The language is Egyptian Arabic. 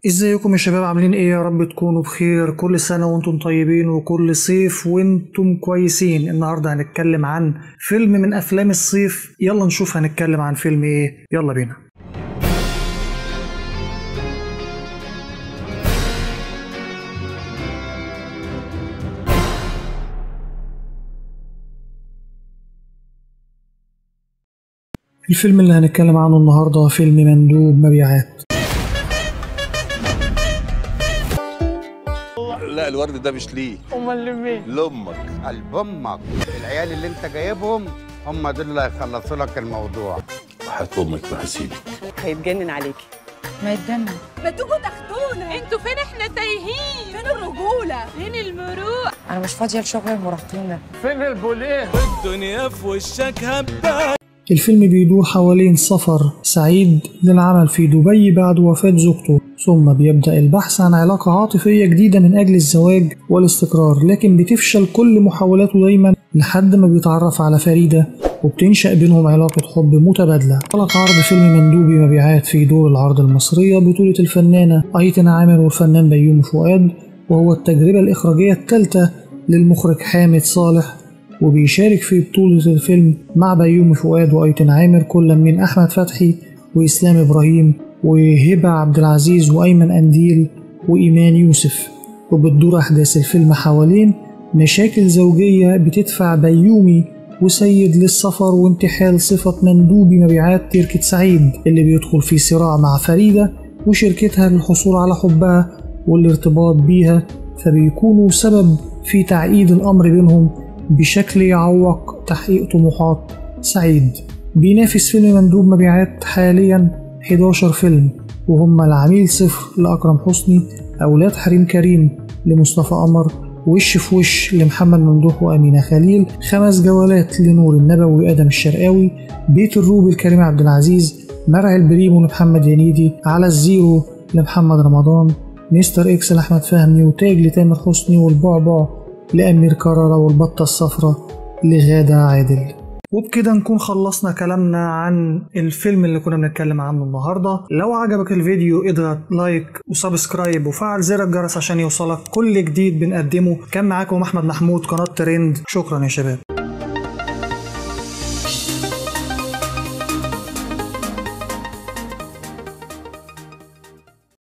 ازيكم يا شباب عاملين ايه يا رب تكونوا بخير كل سنة وانتم طيبين وكل صيف وانتم كويسين النهاردة هنتكلم عن فيلم من افلام الصيف يلا نشوف هنتكلم عن فيلم ايه يلا بينا الفيلم اللي هنتكلم عنه النهاردة فيلم مندوب مبيعات لا الورد ده مش ليه امال لمين لامك قلب امك العيال اللي انت جايبهم هم دول اللي هيخلصوا لك الموضوع وحياة امك ما هسيبك هيتجنن عليكي ما يتجنن ما تيجوا تاخدونا انتوا فين احنا تايهين فين الرجوله فين المروءه انا مش فاضيه لشغل المراهقين ده فين البوليه الفيلم بيدور حوالين سفر سعيد للعمل في دبي بعد وفاة زوجته ثم بيبدأ البحث عن علاقة عاطفية جديدة من أجل الزواج والاستقرار لكن بتفشل كل محاولاته دايما لحد ما بيتعرف على فريدة وبتنشأ بينهم علاقة حب متبادلة طلق عرض فيلم مندوبي مبيعات في دور العرض المصرية بطولة الفنانة أيتن عامر والفنان بيومي فؤاد وهو التجربة الإخراجية الثالثة للمخرج حامد صالح وبيشارك في بطولة الفيلم مع بيومي فؤاد وأيتن عامر كل من أحمد فتحي وإسلام إبراهيم وهبة عبد العزيز وأيمن أنديل وإيمان يوسف وبتدور أحداث الفيلم حوالين مشاكل زوجية بتدفع بيومي وسيد للسفر وانتحال صفة مندوبي مبيعات تركة سعيد اللي بيدخل في صراع مع فريدة وشركتها للحصول على حبها والارتباط بيها فبيكونوا سبب في تعقيد الأمر بينهم بشكل يعوق تحقيق طموحات سعيد بينافس فيلم مندوب مبيعات حاليا 11 فيلم وهم العميل صفر لأكرم حسني أولاد حريم كريم لمصطفى قمر وش في وش لمحمد ممدوح وأمينة خليل خمس جولات لنور النبوي وآدم الشرقاوي بيت الروبي لكريم عبد العزيز مرعي البريمو لمحمد هنيدي على الزيرو لمحمد رمضان مستر إكس لأحمد فهمي وتاج لتامر حسني والبعبع لأمير كرارة والبطة الصفراء لغادة عادل وبكده نكون خلصنا كلامنا عن الفيلم اللي كنا بنتكلم عنه النهارده لو عجبك الفيديو اضغط لايك وسبسكرايب وفعل زر الجرس عشان يوصلك كل جديد بنقدمه كان معاكم احمد محمود قناه ترند شكرا يا شباب